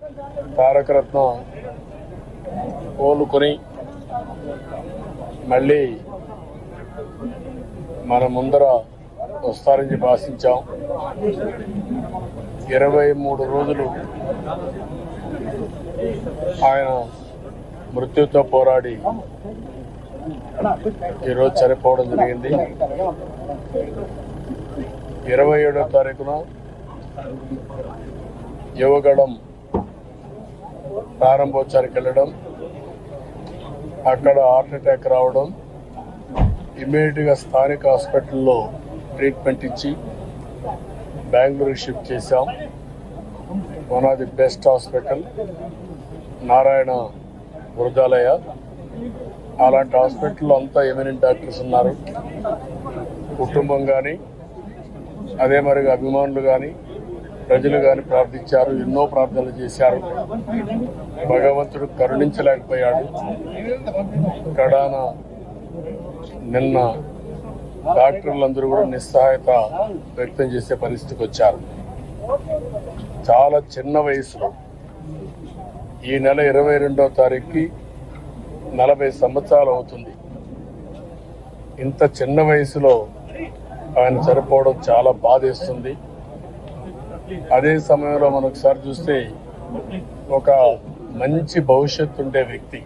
తారక రత్న కోలుకొని మళ్ళీ మన ముందర వస్తారని చెప్పి ఆశించాం ఇరవై మూడు రోజులు ఆయన మృత్యుతో పోరాడి ఈరోజు చనిపోవడం జరిగింది ఇరవై ఏడో తారీఖున యువగడం ప్రారంభోత్సవానికి వెళ్ళడం అక్కడ హార్ట్ అటాక్ రావడం ఇమ్మీడియట్గా స్థానిక హాస్పిటల్లో ట్రీట్మెంట్ ఇచ్చి బెంగళూరు షిఫ్ట్ చేశాం one of the best hospital Narayana మృగాలయ అలాంటి హాస్పిటల్లో అంతా ఎమినెంట్ డాక్టర్స్ ఉన్నారు కుటుంబం కానీ అదే మరిగా అభిమానులు కానీ ప్రజలు కానీ ప్రార్థించారు ఎన్నో ప్రార్థనలు చేశారు భగవంతుడు కరుణించలేకపోయాడు కడాన నిన్న డాక్టర్లందరూ కూడా నిస్సహాయత వ్యక్తం చేసే పరిస్థితికి వచ్చారు చాలా చిన్న వయసులో ఈ నెల ఇరవై రెండవ తారీఖుకి నలభై సంవత్సరాలు అవుతుంది ఇంత చిన్న వయసులో ఆయన చనిపోవడం చాలా బాధేస్తుంది అదే సమయంలో మనం ఒకసారి చూస్తే ఒక మంచి భవిష్యత్తు ఉండే వ్యక్తి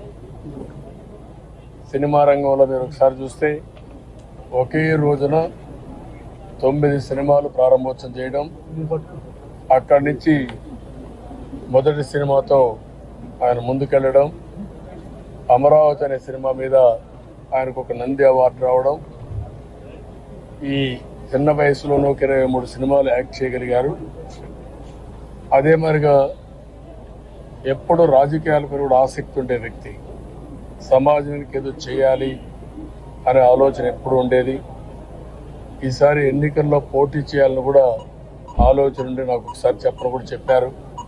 సినిమా రంగంలో మీరు ఒకసారి చూస్తే ఒకే రోజున తొమ్మిది సినిమాలు ప్రారంభోత్సవం చేయడం అక్కడి నుంచి మొదటి సినిమాతో ఆయన ముందుకెళ్ళడం అమరావతి అనే సినిమా మీద ఆయనకు ఒక నంది అవార్డు రావడం ఈ చిన్న వయసులోనూ ఒక ఇరవై మూడు సినిమాలు యాక్ట్ చేయగలిగారు అదే మరిగా ఎప్పుడు రాజకీయాలపై కూడా ఆసక్తి ఉండే వ్యక్తి సమాజానికి ఏదో చేయాలి అనే ఆలోచన ఎప్పుడు ఉండేది ఈసారి ఎన్నికల్లో పోటీ చేయాలని కూడా ఆలోచన ఉండి నాకు ఒకసారి చెప్పని కూడా చెప్పారు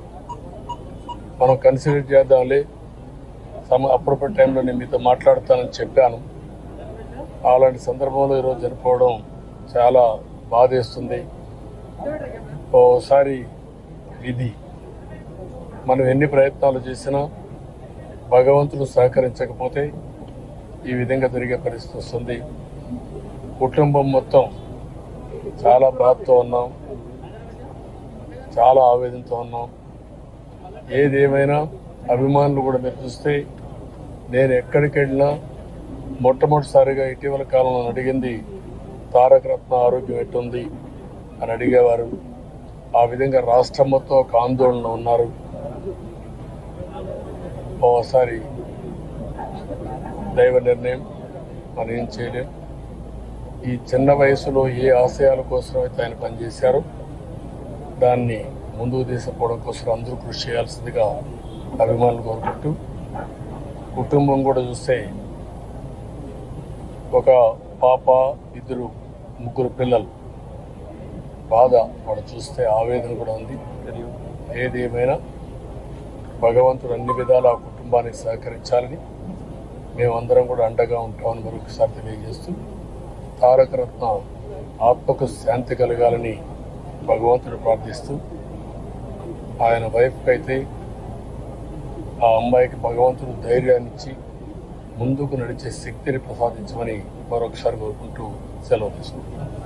మనం కన్సిడర్ చేద్దాంలే సమ అప్పుడప్పుడు టైంలో నేను మీతో మాట్లాడతానని చెప్పాను అలాంటి సందర్భంలో ఈరోజు చనిపోవడం చాలా బాధేస్తుంది ఓసారి విధి మనం ఎన్ని ప్రయత్నాలు చేసినా భగవంతుడు సహకరించకపోతే ఈ విధంగా జరిగే పరిస్థితి వస్తుంది కుటుంబం మొత్తం చాలా బాధతో ఉన్నాం చాలా ఆవేదనతో ఉన్నాం ఏదేమైనా అభిమానులు కూడా మీరు చూస్తే నేను ఎక్కడికి వెళ్ళినా మొట్టమొదటిసారిగా ఇటీవల కాలంలో నన్ను అడిగింది తారక రత్న ఆరోగ్యం ఎట్టుంది అని అడిగేవారు ఆ విధంగా రాష్ట్రం మొత్తం ఒక ఆందోళన ఉన్నారు ఓసారి దైవ నిర్ణయం మనం ఏం చేయలేం ఈ చిన్న వయసులో ఏ ఆశయాల కోసం అయితే ఆయన పనిచేశారో దాన్ని ముందుకు తీసుకుపోవడం కోసం అందరూ కృషి చేయాల్సిందిగా అభిమానులు కోరుకుంటూ కుటుంబం కూడా చూస్తే ఒక పాప ఇద్దరు ముగ్గురు పిల్లలు బాధ వాళ్ళు చూస్తే ఆవేదన కూడా ఉంది ఏది ఏమైనా భగవంతుడు అన్ని విధాల ఆ కుటుంబానికి సహకరించాలని మేమందరం కూడా అండగా ఉంటామని మరొకసారి తెలియజేస్తూ తారక రత్న ఆత్మకు శాంతి కలగాలని భగవంతుడు ప్రార్థిస్తూ ఆయన వైఫ్కి అయితే ఆ అమ్మాయికి భగవంతుడు ధైర్యాన్ని ఇచ్చి ముందుకు నడిచే శక్తిని ప్రసాదించమని మరొకసారి కోరుకుంటూ సెలవు తీసుకుంటున్నాను